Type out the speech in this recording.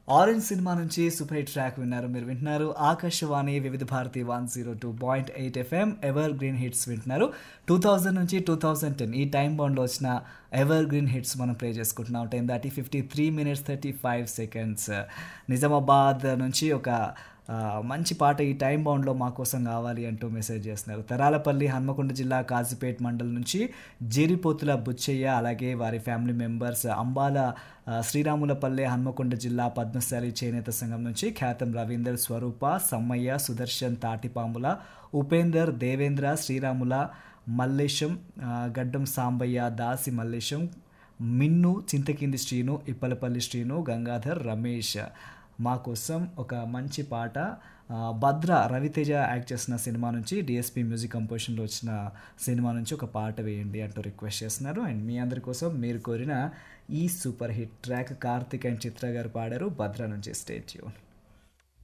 orange cinema నుంచి super hit track విన్నారు మీరు వింటున్నారు Akashvani Vividh Bharati one zero two point eight FM evergreen hits వింటున్నారు టూ థౌజండ్ నుంచి టూ థౌజండ్ టెన్ ఈ టైం బాండ్లో వచ్చిన ఎవర్ గ్రీన్ హిట్స్ మనం ప్లే చేసుకుంటున్నాం టెన్ దాటి fifty three minutes thirty five seconds Nizamabad నుంచి ఒక ఆ, మంచి పాట ఈ టైం బౌండ్లో మా కోసం కావాలి అంటూ మెసేజ్ చేస్తున్నారు తరాలపల్లి హన్మకొండ జిల్లా కాజీపేట్ మండలం నుంచి జేరిపోతుల బుచ్చయ్య అలాగే వారి ఫ్యామిలీ మెంబర్స్ అంబాల ఆ, శ్రీరాములపల్లె హన్మకొండ జిల్లా పద్మశాలి చేనేత సంఘం నుంచి ఖ్యాతం రవీందర్ స్వరూప సమ్మయ్య సుదర్శన్ తాటిపాముల ఉపేందర్ దేవేంద్ర శ్రీరాముల మల్లేశం ఆ, గడ్డం సాంబయ్య దాసి మల్లేశం మిన్ను చింతకింది శ్రీను ఇప్పలపల్లి శ్రీను గంగాధర్ రమేష్ మా కోసం ఒక మంచి పాట ఆ, భద్ర రవితేజ యాక్ట్ చేసిన సినిమా నుంచి డిఎస్పి మ్యూజిక్ కంపోజిషన్లో వచ్చిన సినిమా నుంచి ఒక పాట వేయండి అంటూ రిక్వెస్ట్ చేస్తున్నారు అండ్ మీ అందరి కోసం మీరు కోరిన ఈ super hit track Karthik and Chitra garu పాడారు భద్ర నుంచి స్టేట్ యూన్